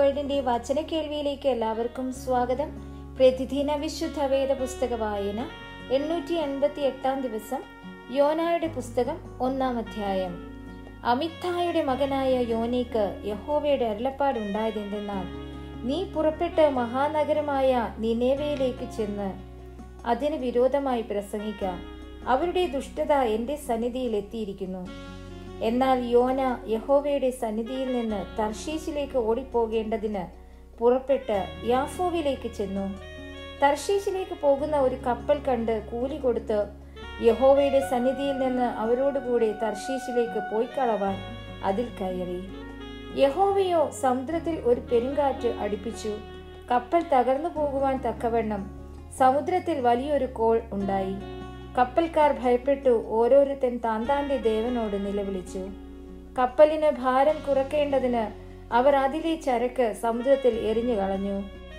വേൾഡിന്റെ വചന കേൾവിയിലേക്ക് എല്ലാവർക്കും സ്വാഗതം പ്രതിദിന വിശുദ്ധ വേദ പുസ്തക വായന എണ്ണൂറ്റി എൺപത്തി എട്ടാം ദിവസം യോനായുടെ പുസ്തകം ഒന്നാം അധ്യായം അമിത്തായുടെ മകനായ യോനയ്ക്ക് യഹോവയുടെ അരുളപ്പാടുണ്ടായതെന്തെന്നാൽ നീ പുറപ്പെട്ട് മഹാനഗരമായ നിനേവയിലേക്ക് ചെന്ന് അതിന് വിരോധമായി പ്രസംഗിക്കാം അവരുടെ ദുഷ്ടത എന്റെ സന്നിധിയിൽ എത്തിയിരിക്കുന്നു എന്നാൽ യോന യഹോവയുടെ സന്നിധിയിൽ നിന്ന് തർഷീശിലേക്ക് ഓടിപ്പോകേണ്ടതിന് പുറപ്പെട്ട് യാഫോവിലേക്ക് ചെന്നു തർഷീശിലേക്ക് പോകുന്ന ഒരു കപ്പൽ കണ്ട് കൂലി കൊടുത്ത് യഹോവയുടെ സന്നിധിയിൽ നിന്ന് അവരോടുകൂടെ തർഷീശിലേക്ക് പോയി കളവാൻ അതിൽ കയറി യഹോവയോ സമുദ്രത്തിൽ ഒരു പെരുങ്കാറ്റ് അടിപ്പിച്ചു കപ്പൽ തകർന്നു പോകുവാൻ തക്കവണ്ണം സമുദ്രത്തിൽ വലിയൊരു കോൾ ഉണ്ടായി കപ്പൽക്കാർ ഭയപ്പെട്ടു ഓരോരുത്തൻ താന്താന്റെ ദേവനോട് നിലവിളിച്ചു കപ്പലിന് ഭാരം കുറയ്ക്കേണ്ടതിന് അവർ അതിലെ ചരക്ക് സമുദ്രത്തിൽ എറിഞ്ഞു കളഞ്ഞു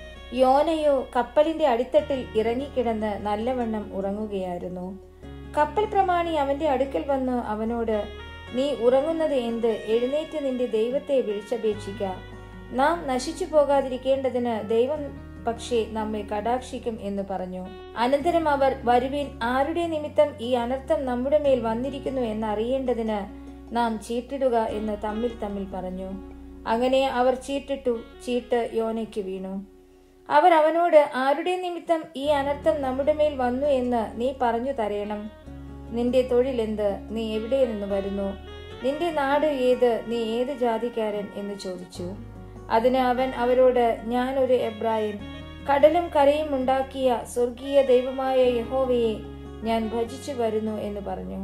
യോനയോ കപ്പലിന്റെ അടിത്തട്ടിൽ ഇറങ്ങിക്കിടന്ന് നല്ലവണ്ണം ഉറങ്ങുകയായിരുന്നു കപ്പൽ പ്രമാണി അവന്റെ അടുക്കൽ വന്ന് അവനോട് നീ ഉറങ്ങുന്നത് എന്ത് എഴുന്നേറ്റ് നിന്റെ ദൈവത്തെ വിളിച്ചപേക്ഷിക്ക നാം നശിച്ചു പോകാതിരിക്കേണ്ടതിന് ദൈവം പക്ഷേ നമ്മെ കടാക്ഷിക്കും എന്ന് പറഞ്ഞു അനന്തരം അവർ വരുവിൻ ആരുടെ നിമിത്തം ഈ അനർത്ഥം നമ്മുടെ മേൽ വന്നിരിക്കുന്നു എന്നറിയേണ്ടതിന് നാം ചീട്ടിടുക എന്ന് തമ്മിൽ തമ്മിൽ പറഞ്ഞു അങ്ങനെ അവർ ചീട്ടിട്ടു ചീട്ട് യോനയ്ക്ക് വീണു അവർ അവനോട് ആരുടെ നിമിത്തം ഈ അനർത്ഥം നമ്മുടെ മേൽ വന്നു എന്ന് നീ പറഞ്ഞു തരയണം നിന്റെ തൊഴിൽ എന്ത് നീ എവിടെ നിന്ന് വരുന്നു നിന്റെ നാട് ഏത് നീ ഏത് ജാതിക്കാരൻ എന്ന് ചോദിച്ചു അതിന് അവൻ അവരോട് ഞാൻ ഒരു എബ്രായൻ കടലും കരയും ഉണ്ടാക്കിയ സ്വർഗീയ ദൈവമായ യഹോവയെ ഞാൻ ഭജിച്ചു വരുന്നു എന്ന് പറഞ്ഞു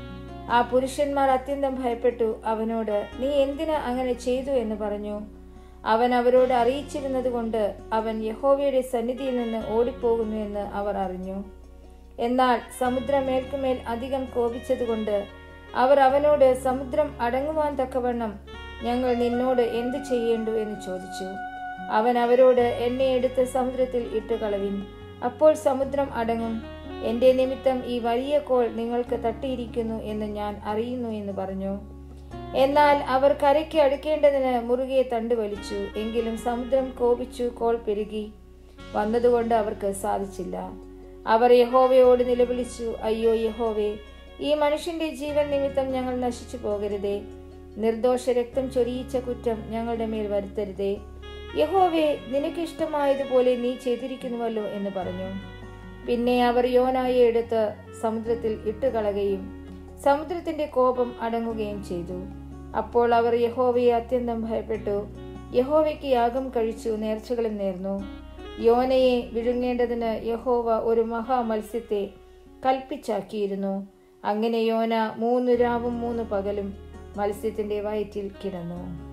ആ പുരുഷന്മാർ അത്യന്തം ഭയപ്പെട്ടു അവനോട് നീ എന്തിന് അങ്ങനെ ചെയ്തു എന്ന് പറഞ്ഞു അവൻ അവരോട് അറിയിച്ചിരുന്നത് കൊണ്ട് അവൻ യഹോവയുടെ സന്നിധിയിൽ നിന്ന് ഓടിപ്പോകുന്നു എന്ന് അവർ അറിഞ്ഞു എന്നാൽ സമുദ്രം മേൽക്കുമേൽ അധികം കോപിച്ചതുകൊണ്ട് അവർ അവനോട് സമുദ്രം അടങ്ങുവാൻ തക്കവണ്ണം ഞങ്ങൾ നിന്നോട് എന്തു ചെയ്യേണ്ടു എന്ന് ചോദിച്ചു അവൻ അവരോട് എന്നെ എടുത്ത് സമുദ്രത്തിൽ ഇട്ടുകളവിൻ അപ്പോൾ സമുദ്രം അടങ്ങും എന്റെ നിമിത്തം ഈ വലിയ കോൾ നിങ്ങൾക്ക് തട്ടിയിരിക്കുന്നു എന്ന് ഞാൻ അറിയുന്നു എന്ന് പറഞ്ഞു എന്നാൽ അവർ കരയ്ക്ക് അടുക്കേണ്ടതിന് മുറുകെ തണ്ട് വലിച്ചു എങ്കിലും സമുദ്രം കോപിച്ചു കോൾ പെരുകി വന്നതുകൊണ്ട് അവർക്ക് സാധിച്ചില്ല അവർ യഹോവയോട് നിലവിളിച്ചു അയ്യോ യഹോവേ ഈ മനുഷ്യന്റെ ജീവൻ നിമിത്തം ഞങ്ങൾ നശിച്ചു പോകരുതേ നിർദോഷ രക്തം ചൊരിയിച്ച കുറ്റം ഞങ്ങളുടെ മേൽ വരുത്തരുതേ യഹോവേ നിനക്കിഷ്ടമായതുപോലെ നീ ചെയ്തിരിക്കുന്നുവല്ലോ എന്ന് പറഞ്ഞു പിന്നെ അവർ യോനായെ എടുത്ത് സമുദ്രത്തിൽ ഇട്ടുകളയുകയും സമുദ്രത്തിന്റെ കോപം അടങ്ങുകയും ചെയ്തു അപ്പോൾ അവർ യഹോവയെ അത്യന്തം ഭയപ്പെട്ടു യഹോവയ്ക്ക് യാഗം കഴിച്ചു നേർച്ചകളും നേർന്നു യോനയെ വിഴുങ്ങേണ്ടതിന് യഹോവ ഒരു മഹാമത്സ്യത്തെ കൽപ്പിച്ചാക്കിയിരുന്നു അങ്ങനെ യോന മൂന്ന് രാവും മൂന്ന് പകലും മത്സ്യത്തിന്റെ വയറ്റിൽ കിടന്നു